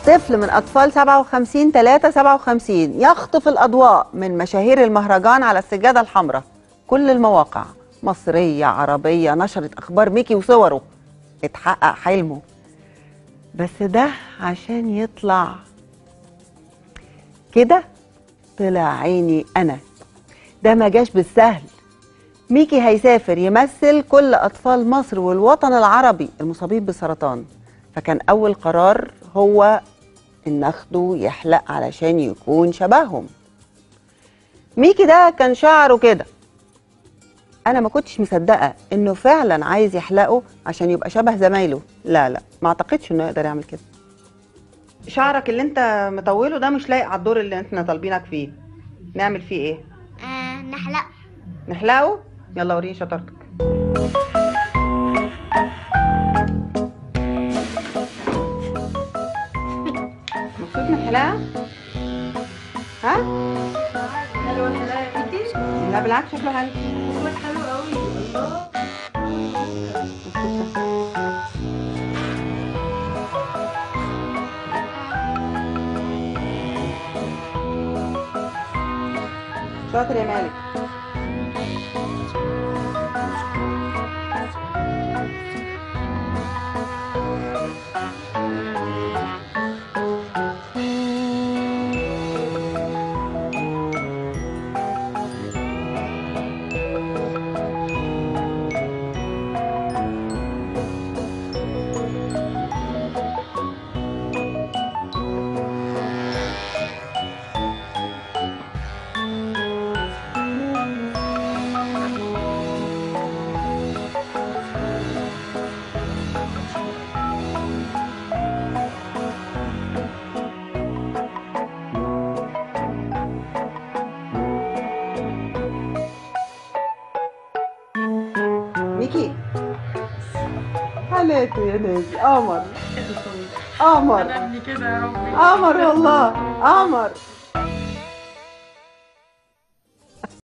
طفل من أطفال 57 3 57 يخطف الأضواء من مشاهير المهرجان على السجادة الحمراء كل المواقع مصرية عربية نشرت أخبار ميكي وصوره اتحقق حلمه بس ده عشان يطلع كده طلع عيني أنا ده ما جاش بالسهل ميكي هيسافر يمثل كل أطفال مصر والوطن العربي المصابين بالسرطان فكان أول قرار هو إن أخده يحلق علشان يكون شبههم ميكي ده كان شعره كده أنا ما كنتش مصدقة إنه فعلا عايز يحلقه عشان يبقى شبه زمايله لا لا ما أعتقدش إنه يقدر يعمل كده شعرك اللي أنت مطوله ده مش لايق على الدور اللي احنا طالبينك فيه نعمل فيه إيه؟ آه نحلق نحلقه؟ يلا وريني شطارتك مبسوط من الحلاقة؟ ها؟ حلوة الحلاقة كتير لا بالعكس شكله حلو شكلك حلو قوي الله شاطر يا مالك ميكي حلاته يا ناجي قمر قمر انا ابني كده يا ربي قمر والله قمر